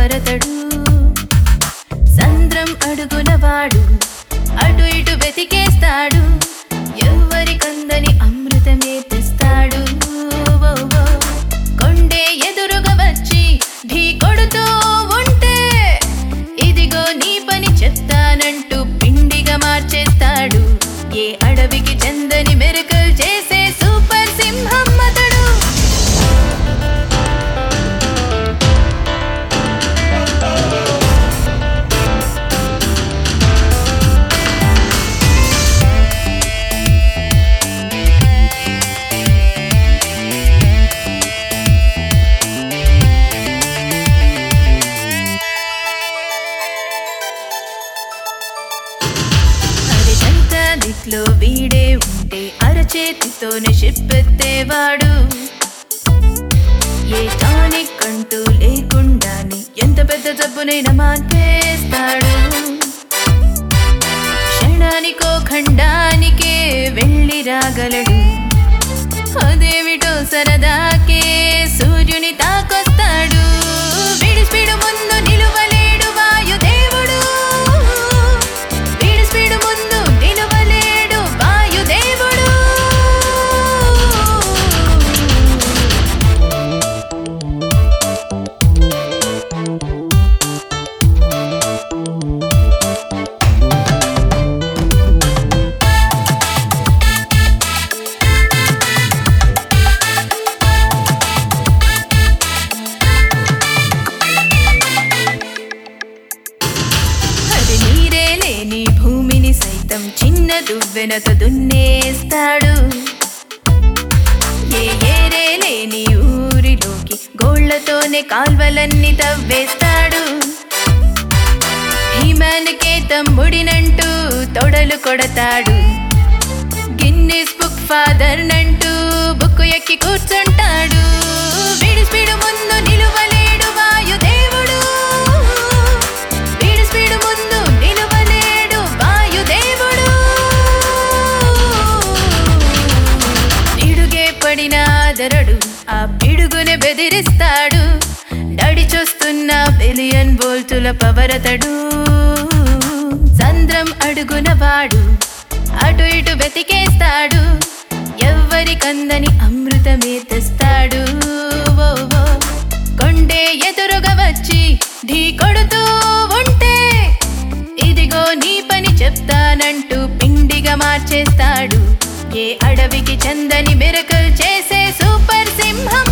పవరతడు సంద్రం అడుగున వాడు అటు ఇటు వెతికేస్తాడు ఎవరి కందని అమృతమే తెస్తాడు ఓ, ఓ. కొండే ఎదురుగా వచ్చి ఢీ కొడుతూ ఉంటే ఇదిగో నీ పని చెప్తానంటూ పిండిగా మార్చేస్తాడు ఏ అడవికి చందని మెరుకలు చేసే సూపర్ సింహం అతడు అరిచంత దిక్లో వీడే ఉంటే అరచేతితోనే షిప్పెత్తేవాడు ఏ టానిక్ అంటూ లేకుండానే ఎంత పెద్ద జబ్బునైనా మాన్పేస్తాడు క్షణానికో ఖండానికే వెళ్ళి రాగలడు అదేమిటో సరదాకే సూర్యుని తాకొస్తాడు వీడి స్పీడు ముందు నిలువలేడు వాయుదేవుడు వీడి స్పీడు ముందు నిలువలేడు వాయుదేవుడు అది నీరే లేని భూమిని సైతం చిన్న దువ్వెనతో దున్నేస్తాడు ఏ ఏరే లేని ఊరిలోకి గోళ్లతోనే కాల్వలన్నీ తవ్వేస్తాడు హిమానికే తమ్ముడినంటూ తొడలు కొడతాడు గిన్నిస్ బుక్ ఫాదర్ నంటూ బుక్కు ఎక్కి కూర్చుంటాడు వీడి స్పీడు ముందు నిలువలేడు వాయుదేవుడు వీడి స్పీడు ముందు నిలువలేడు వాయుదేవుడు పిడుగే పడిన ఆదరడు ఆ పిడుగుని బెదిరిస్తాడు నడి చూస్తున్న బిలియన్ బోల్తుల పవరతడు సంద్రం అడుగున వాడు అటు ఇటు వెతికేస్తాడు ఎవ్వరి కందని అమృతమే తెస్తాడు ఓ, ఓ. కొండే ఎదురుగా వచ్చి ఢీ కొడుతూ ఉంటే ఇదిగో నీ పని చెప్తానంటూ పిండిగా మార్చేస్తాడు ఏ అడవికి చందని మెరకలు చేసే సూపర్ సింహం